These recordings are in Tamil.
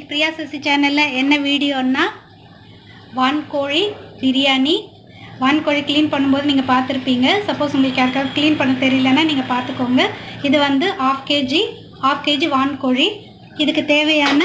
இன்னைக்கு பிரியா சசி சேனலில் என்ன வீடியோன்னா வான்கோழி பிரியாணி வான்கோழி க்ளீன் பண்ணும்போது நீங்கள் பார்த்துருப்பீங்க சப்போஸ் உங்களுக்கு யாருக்காவது க்ளீன் பண்ண தெரியலன்னா நீங்கள் பார்த்துக்கோங்க இது வந்து ஆஃப் கேஜி ஆஃப் கேஜி வான்கோழி இதுக்கு தேவையான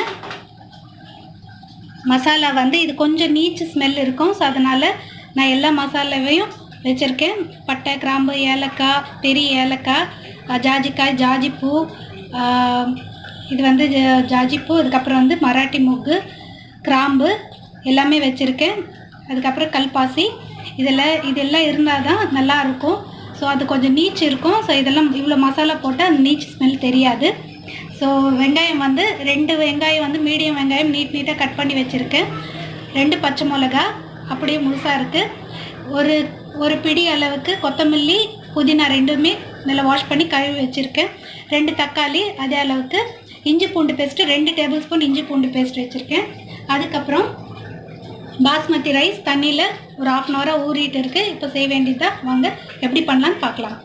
மசாலா வந்து இது கொஞ்சம் நீச்சு ஸ்மெல் இருக்கும் ஸோ அதனால் நான் எல்லா மசாலாவையும் வச்சுருக்கேன் பட்டை கிராம்பு ஏலக்காய் பெரிய ஏலக்காய் அஹ் ஜாஜிக்காய் ஜாஜிப்பூ ஆஹ் இது வந்து ஜ- ஜாஜிப்பூ அதுக்கப்புறம் வந்து மராட்டி மூக்கு கிராம்பு எல்லாமே வச்சுருக்கேன் அதுக்கப்புறம் கல்பாசி இதெல்லாம் இதெல்லாம் இருந்தால் தான் நல்லா இருக்கும் ஸோ அது கொஞ்சம் நீச்சு இருக்கும் ஸோ இதெல்லாம் இவ்வளோ மசாலா போட்டால் அந்த நீச்சு ஸ்மெல் தெரியாது ஸோ வெங்காயம் வந்து ரெண்டு வெங்காயம் வந்து மீடியம் வெங்காயம் நீட் நீட்டாக கட் பண்ணி வச்சுருக்கேன் ரெண்டு பச்சை மிளகா அப்படியே முழுசாக இருக்குது ஒரு ஒரு பிடி அளவுக்கு கொத்தமல்லி புதினா ரெண்டுமே நல்லா வாஷ் பண்ணி கழுவி வச்சுருக்கேன் ரெண்டு தக்காளி அதே அளவுக்கு இஞ்சி பூண்டு பேஸ்ட்டு ரெண்டு டேபிள் ஸ்பூன் இஞ்சி பூண்டு பேஸ்ட் வச்சுருக்கேன் அதுக்கப்புறம் பாஸ்மதி ரைஸ் தண்ணியில் ஒரு ஆஃப் அன் ஹவராக ஊறிட்டு இருக்கு இப்போ செய்ய வேண்டியதா வாங்க எப்படி பண்ணலான்னு பார்க்கலாம்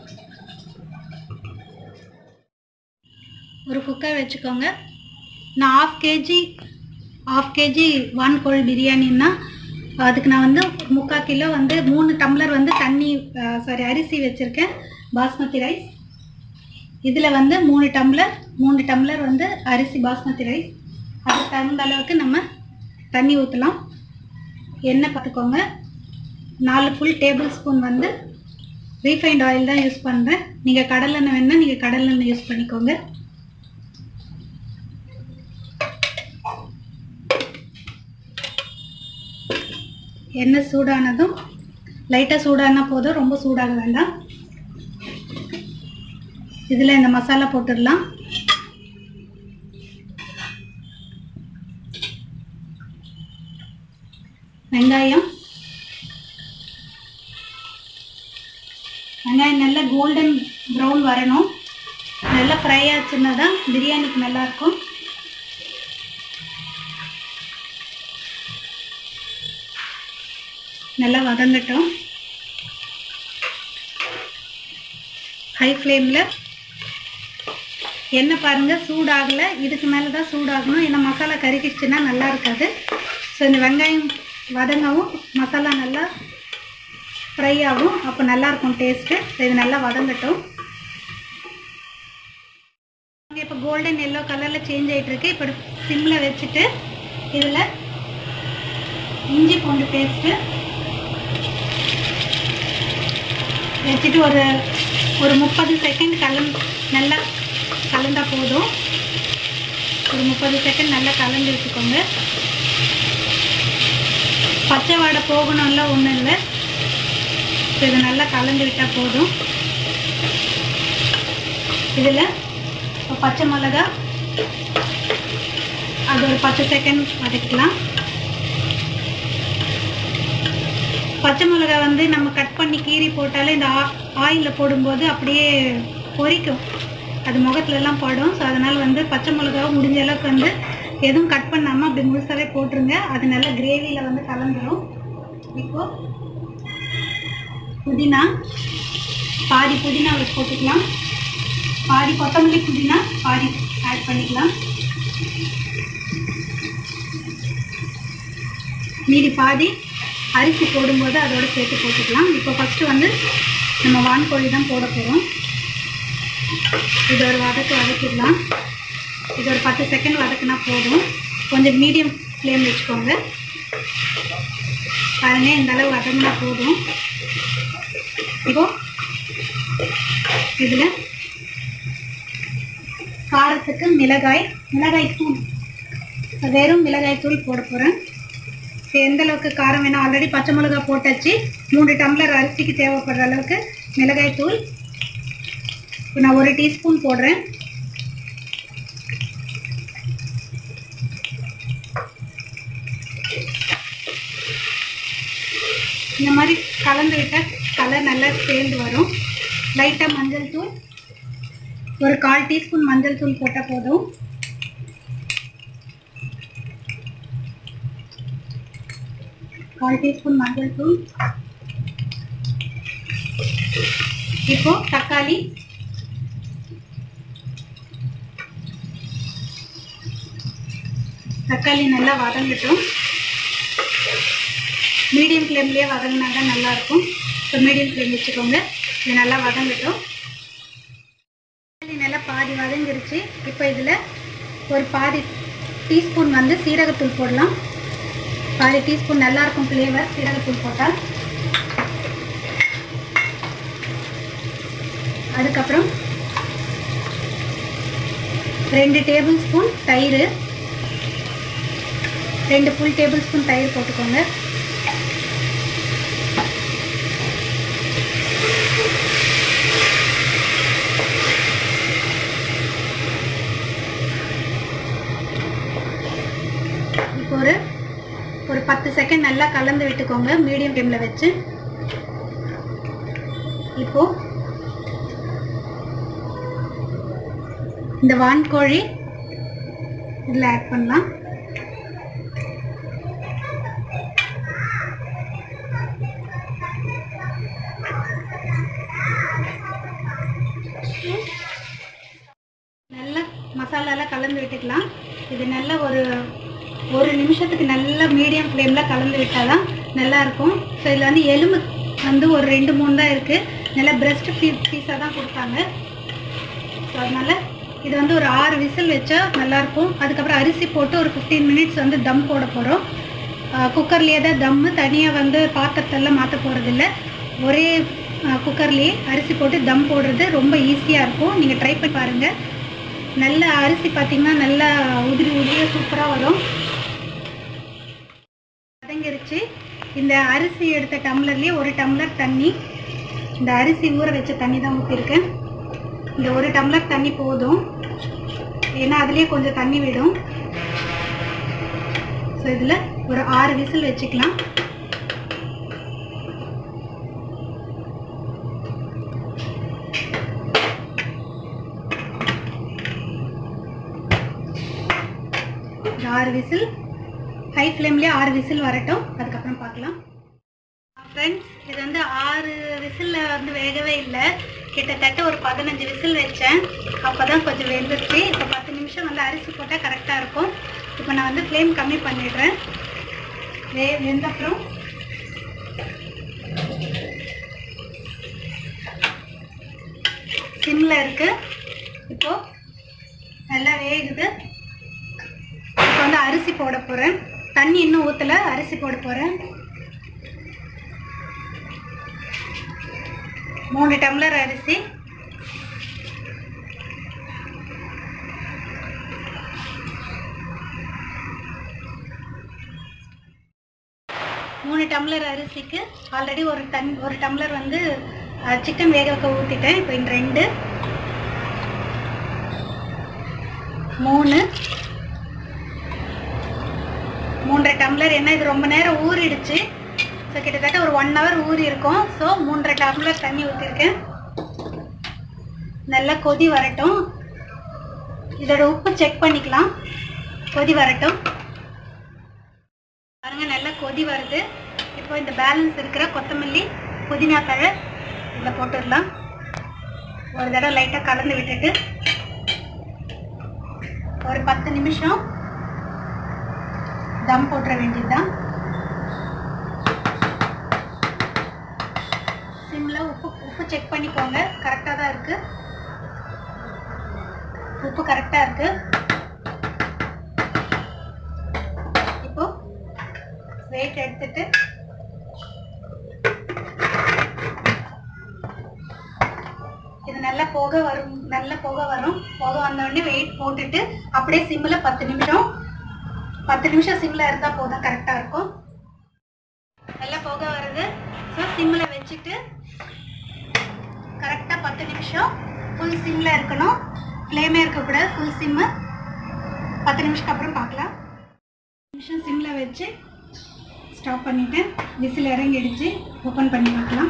ஒரு குக்கர் வச்சுக்கோங்க நான் ஆஃப் கேஜி ஆஃப் கேஜி வான்கோழி பிரியாணின்னா அதுக்கு நான் வந்து முக்கால் கிலோ வந்து மூணு டம்ளர் வந்து தண்ணி சாரி அரிசி வச்சுருக்கேன் பாஸ்மதி ரைஸ் இதில் வந்து மூணு டம்ளர் மூணு டம்ளர் வந்து அரிசி பாஸ்மதி ரைஸ் அதுக்கு தகுந்த அளவுக்கு நம்ம தண்ணி ஊற்றலாம் எண்ணெய் பார்த்துக்கோங்க நாலு ஃபுல் டேபிள் ஸ்பூன் வந்து ரீஃபைண்ட் ஆயில் தான் யூஸ் பண்ணுறேன் நீங்கள் கடலெண்ணெய் வேணால் நீங்கள் கடலெண்ணெய் யூஸ் பண்ணிக்கோங்க எண்ணெய் சூடானதும் லைட்டாக சூடானா போதும் ரொம்ப சூடாக வேண்டாம் இதில் இந்த மசாலா போட்டுடலாம் வெங்காயம் வெங்காயம் நல்லா கோல்டன் ப்ரௌன் வரணும் நல்லா ஃப்ரை ஆச்சுன்னா தான் பிரியாணிக்கு நல்லாயிருக்கும் நல்லா வதங்கட்டும் ஹை ஃப்ளேமில் எண்ணெய் பாருங்கள் சூடாகலை இதுக்கு மேலே தான் சூடாகணும் ஏன்னா மசாலா கருகிடுச்சுன்னா நல்லா இருக்காது ஸோ இந்த வெங்காயம் வதங்கவும் மசாலா நல்லா ஃப்ரை ஆகும் அப்போ நல்லாயிருக்கும் டேஸ்ட்டு ஸோ இது நல்லா வதங்கட்டும் இப்போ கோல்டன் எல்லோ கலரில் சேஞ்ச் ஆகிட்டுருக்கு இப்போ சிம்மில் வச்சுட்டு இதில் இஞ்சி பூண்டு பேஸ்ட்டு வச்சுட்டு ஒரு ஒரு முப்பது செகண்ட் கலந் நல்லா கலந்தா போதும் ஒரு முப்பது செகண்ட் நல்லா கலந்து வச்சுக்கோங்க பச்சை வாடை போகணும்ல ஒன்றும் இல்லை ஸோ இதை நல்லா கலந்து விட்டால் போதும் இதில் பச்சை மிளகா அது ஒரு பத்து செகண்ட் வதக்கலாம் பச்சை மிளகா வந்து நம்ம கட் பண்ணி கீறி போட்டாலே இந்த ஆயிலில் போடும்போது அப்படியே பொரிக்கும் அது முகத்துலலாம் படும் ஸோ அதனால் வந்து பச்சை மிளகாவை முடிஞ்ச அளவுக்கு வந்து எதுவும் கட் பண்ணாமல் அப்படி முழுசாவே போட்டுருங்க அது நல்லா கிரேவியில் வந்து கலந்துரும் இப்போ புதினா பாதி புதினா வச்சு போட்டுக்கலாம் பாதி கொத்தமல்லி புதினா பாதி ஆட் பண்ணிக்கலாம் மீதி பாதி அரிசி போடும்போது அதோட சேர்த்து போட்டுக்கலாம் இப்போ ஃபஸ்ட்டு வந்து நம்ம வான்கோழி தான் போட போகிறோம் இது ஒரு வதக்கு வதக்கிடலாம் இது ஒரு பத்து செகண்ட் வதக்குனா போதும் கொஞ்சம் மீடியம் ஃப்ளேம் வச்சுக்கோங்க பாருங்க இந்த அளவு வதங்கினா போதும் இப்போ இதில் காரத்துக்கு மிளகாய் மிளகாய் தூள் வெறும் மிளகாய் தூள் போட போகிறேன் எந்த அளவுக்கு காரம் வேணும் ஆல்ரெடி பச்சை மிளகா போட்டாச்சு மூணு டம்ளர் அரிசிக்கு தேவைப்படுற அளவுக்கு மிளகாய் தூள் இப்போ நான் ஒரு டீஸ்பூன் போடுறேன் இந்த மாதிரி கலந்து விட்டால் கலர் நல்லா சேர்ந்து வரும் லைட்டாக மஞ்சள் தூள் ஒரு கால் டீஸ்பூன் மஞ்சள் தூள் போட்டால் போதும் கால் டீஸ்பூன் மஞ்சள் தூள் இப்போ தக்காளி தக்காளி நல்லா வதங்கட்டும் மீடியம் ஃப்ளேம்லேயே வதங்கினா தான் நல்லாயிருக்கும் ஸோ மீடியம் ஃப்ளேம் வச்சுக்கோங்க இது நல்லா வதங்கட்டும் தக்காளி நல்லா பாதி வதங்கிருச்சு இப்போ இதில் ஒரு பாதி டீஸ்பூன் வந்து சீரகத்தூள் போடலாம் பாதி டீஸ்பூன் நல்லாயிருக்கும் ஃப்ளேவர் சீரகத்தூள் போட்டால் அதுக்கப்புறம் ரெண்டு டேபிள் ஸ்பூன் தயிர் ரெண்டு ஃபுல் டேபிள் ஸ்பூன் தயிர் போட்டுக்கோங்க இப்போ ஒரு ஒரு பத்து செகண்ட் நல்லா கலந்து விட்டுக்கோங்க மீடியம் ஃப்ளேமில் வச்சு இப்போ இந்த வான்கோழி இதில் ஆட் பண்ணலாம் நல்லா மசாலாலாம் கலந்து விட்டுக்கலாம் இது நல்ல ஒரு ஒரு நிமிஷத்துக்கு நல்லா மீடியம் ஃப்ளேமில் கலந்து விட்டால் தான் நல்லாயிருக்கும் ஸோ இதில் வந்து எலும்பு வந்து ஒரு ரெண்டு மூணு தான் இருக்குது நல்லா பிரெஸ்ட் பீ பீஸாக தான் கொடுத்தாங்க ஸோ அதனால் இது வந்து ஒரு ஆறு விசில் வச்சா நல்லாயிருக்கும் அதுக்கப்புறம் அரிசி போட்டு ஒரு ஃபிஃப்டீன் மினிட்ஸ் வந்து தம் போட போகிறோம் குக்கர்லேயே தான் தம்மு தனியாக வந்து பாத்திரத்தெல்லாம் மாற்ற போகிறதில்ல ஒரே குக்கர்லேயே அரிசி போட்டு தம் போடுறது ரொம்ப ஈஸியாக இருக்கும் நீங்கள் ட்ரை பண்ணி பாருங்கள் நல்ல அரிசி பார்த்தீங்கன்னா நல்லா உதிரி உதிரியாக சூப்பராக வரும் வதங்கிருச்சு இந்த அரிசி எடுத்த டம்ளர்லேயே ஒரு டம்ளர் தண்ணி இந்த அரிசி ஊற வச்ச தண்ணி தான் ஊற்றிருக்கேன் இந்த ஒரு டம்ளர் தண்ணி போதும் ஏன்னா அதுலேயே கொஞ்சம் தண்ணி விடும் ஸோ இதில் ஒரு ஆறு விசில் வச்சுக்கலாம் ஒரு ஆறு விசில் ஹை ஃப்ளேம்லேயே ஆறு விசில் வரட்டும் அதுக்கப்புறம் பார்க்கலாம் ஃப்ரெண்ட்ஸ் இது வந்து ஆறு விசிலில் வந்து வேகவே இல்லை கிட்டத்தட்ட ஒரு பதினஞ்சு விசில் வச்சேன் அப்போ தான் கொஞ்சம் வெந்துருச்சு இப்போ பத்து நிமிஷம் வந்து அரிசி போட்டால் கரெக்டாக இருக்கும் இப்போ நான் வந்து ஃப்ளேம் கம்மி பண்ணிடுறேன் வே வெந்த அப்புறம் சிம்மில் இருக்குது இப்போது நல்லா வேகுது இப்போ வந்து அரிசி போட போகிறேன் தண்ணி இன்னும் ஊற்றலை அரிசி போட போகிறேன் மூணு டம்ளர் அரிசி மூணு டம்ளர் அரிசிக்கு ஆல்ரெடி ஒரு டன் ஒரு டம்ளர் வந்து சிக்கன் வேக வைக்க ஊற்றிட்டேன் இப்போ இந்த ரெண்டு மூணு மூன்றரை டம்ளர் என்ன இது ரொம்ப நேரம் ஊறிடுச்சு ஸோ கிட்டத்தட்ட ஒரு ஒன் ஹவர் ஊறி இருக்கும் ஸோ மூன்றரை டம்ளர் தண்ணி ஊற்றிருக்கேன் நல்லா கொதி வரட்டும் இதோட உப்பு செக் பண்ணிக்கலாம் கொதி வரட்டும் பாருங்க நல்லா கொதி வருது இப்போ இந்த பேலன்ஸ் இருக்கிற கொத்தமல்லி புதினா தழை இதில் போட்டுடலாம் ஒரு தடவை லைட்டாக கலந்து விட்டுட்டு ஒரு பத்து நிமிஷம் தம் போட்டுற வேண்டியதுதான் சிம்மில் உப்பு உப்பு செக் பண்ணிக்கோங்க கரெக்டாக தான் இருக்குது உப்பு கரெக்டாக இருக்குது இப்போ வெயிட் எடுத்துட்டு இது நல்லா போக வரும் நல்ல போக வரும் போக வந்த உடனே வெயிட் போட்டுட்டு அப்படியே சிம்மில் பத்து நிமிஷம் பத்து நிமிஷம் சிம்மில் இருந்தால் போதும் கரெக்டாக இருக்கும் நல்லா போக வருது ஸோ சிம்மில் வச்சுட்டு கரெக்டாக பத்து நிமிஷம் ஃபுல் சிம்மில் இருக்கணும் ஃப்ளேமே இருக்கக்கூடாது ஃபுல் சிம்மு பத்து நிமிஷத்துக்கு அப்புறம் பார்க்கலாம் நிமிஷம் சிம்மில் வச்சு ஸ்டாப் பண்ணிவிட்டு விசில் இறங்கிடுச்சு ஓப்பன் பண்ணி பார்க்கலாம்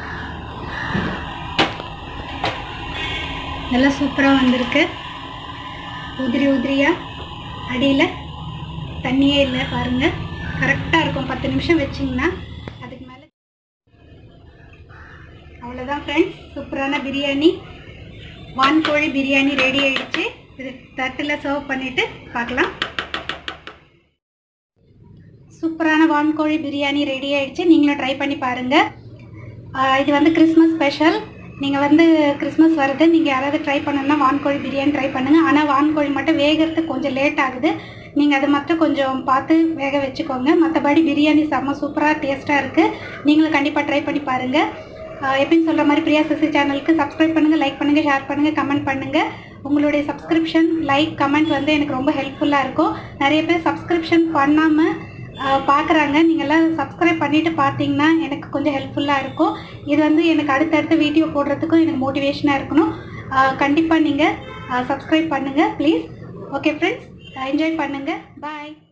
நல்லா சூப்பராக வந்திருக்கு உதிரி உதிரியாக அடியில் தண்ணியே இல்லை பாருங்கள் கரெக்டாக இருக்கும் பத்து நிமிஷம் வச்சிங்கன்னா அதுக்கு மேலே அவ்வளோதான் ஃப்ரெண்ட்ஸ் சூப்பரான பிரியாணி வான்கோழி பிரியாணி ரெடி ஆயிடுச்சு இது தட்டில் சர்வ் பண்ணிவிட்டு பார்க்கலாம் சூப்பரான வான்கோழி பிரியாணி ரெடி ஆயிடுச்சு நீங்களும் ட்ரை பண்ணி பாருங்கள் இது வந்து கிறிஸ்மஸ் ஸ்பெஷல் நீங்கள் வந்து கிறிஸ்மஸ் வருது நீங்கள் யாராவது ட்ரை பண்ணணும்னா வான்கோழி பிரியாணி ட்ரை பண்ணுங்கள் ஆனால் வான்கோழி மட்டும் வேகிறதுக்கு கொஞ்சம் லேட் ஆகுது நீங்கள் அதை மட்டும் கொஞ்சம் பார்த்து வேக வச்சுக்கோங்க மற்றபடி பிரியாணி செம்ம சூப்பராக டேஸ்ட்டாக இருக்குது நீங்களும் கண்டிப்பாக ட்ரை பண்ணி பாருங்கள் எப்பயும் சொல்கிற மாதிரி பிரியா சிசி சேனலுக்கு சப்ஸ்கிரைப் பண்ணுங்கள் லைக் பண்ணுங்கள் ஷேர் பண்ணுங்கள் கமெண்ட் பண்ணுங்கள் உங்களுடைய சப்ஸ்கிரிப்ஷன் லைக் கமெண்ட் வந்து எனக்கு ரொம்ப ஹெல்ப்ஃபுல்லாக இருக்கும் நிறைய பேர் சப்ஸ்கிரிப்ஷன் பண்ணாமல் பார்க்குறாங்க நீங்கள்லாம் சப்ஸ்கிரைப் பண்ணிவிட்டு பார்த்தீங்கன்னா எனக்கு கொஞ்சம் ஹெல்ப்ஃபுல்லாக இருக்கும் இது வந்து எனக்கு அடுத்தடுத்த வீடியோ போடுறதுக்கும் எனக்கு மோட்டிவேஷனாக இருக்கணும் கண்டிப்பாக நீங்கள் சப்ஸ்கிரைப் பண்ணுங்கள் ப்ளீஸ் ஓகே ஃப்ரெண்ட்ஸ் என்ஜாய் பண்ணுங்கள் பாய்